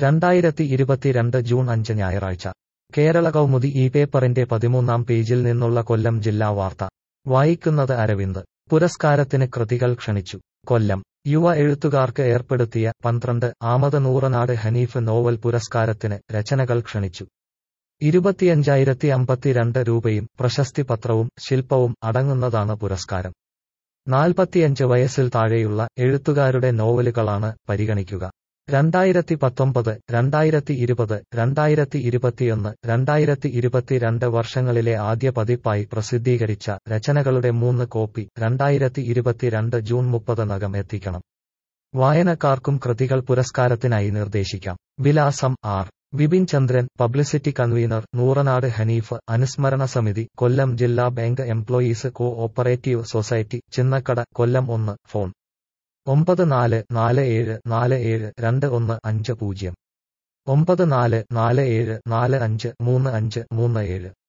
രണ്ടായിരത്തി ഇരുപത്തിരണ്ട് ജൂൺ അഞ്ച് ഞായറാഴ്ച കേരള കൗമുദി ഈ പേപ്പറിന്റെ പതിമൂന്നാം പേജിൽ നിന്നുള്ള കൊല്ലം ജില്ലാ വാർത്ത വായിക്കുന്നത് അരവിന്ദ് പുരസ്കാരത്തിന് കൃതികൾ ക്ഷണിച്ചു കൊല്ലം യുവ എഴുത്തുകാർക്ക് ഏർപ്പെടുത്തിയ പന്ത്രണ്ട് ആമത് നൂറനാട് ഹനീഫ് നോവൽ പുരസ്കാരത്തിന് രചനകൾ ക്ഷണിച്ചു ഇരുപത്തിയഞ്ചായിരത്തി അമ്പത്തിരണ്ട് രൂപയും പ്രശസ്തി പത്രവും ശില്പവും അടങ്ങുന്നതാണ് പുരസ്കാരം നാൽപ്പത്തിയഞ്ച് വയസ്സിൽ താഴെയുള്ള എഴുത്തുകാരുടെ നോവലുകളാണ് പരിഗണിക്കുക രണ്ടായിരത്തി പത്തൊമ്പത് രണ്ടായിരത്തി ഇരുപത് രണ്ടായിരത്തി ഇരുപത്തിയൊന്ന് രണ്ടായിരത്തി ഇരുപത്തിരണ്ട് വർഷങ്ങളിലെ ആദ്യ പതിപ്പായി പ്രസിദ്ധീകരിച്ച രചനകളുടെ മൂന്ന് കോപ്പി രണ്ടായിരത്തി ഇരുപത്തിരണ്ട് ജൂൺ മുപ്പതിനകം എത്തിക്കണം വായനക്കാർക്കും കൃതികൾ പുരസ്കാരത്തിനായി നിർദ്ദേശിക്കാം വിലാസം R Vipin Chandran publicity convener Nooranad Hanif അനുസ്മരണ സമിതി കൊല്ലം ജില്ലാ bank employees cooperative society Chinnakkada Kollam ഒന്ന് ഫോൺ ഒമ്പത് നാല് നാല് ഏഴ് നാല് ഏഴ് രണ്ട് ഒന്ന് അഞ്ച് പൂജ്യം ഒമ്പത് നാല് നാല് ഏഴ് നാല് അഞ്ച് മൂന്ന് അഞ്ച് മൂന്ന് ഏഴ്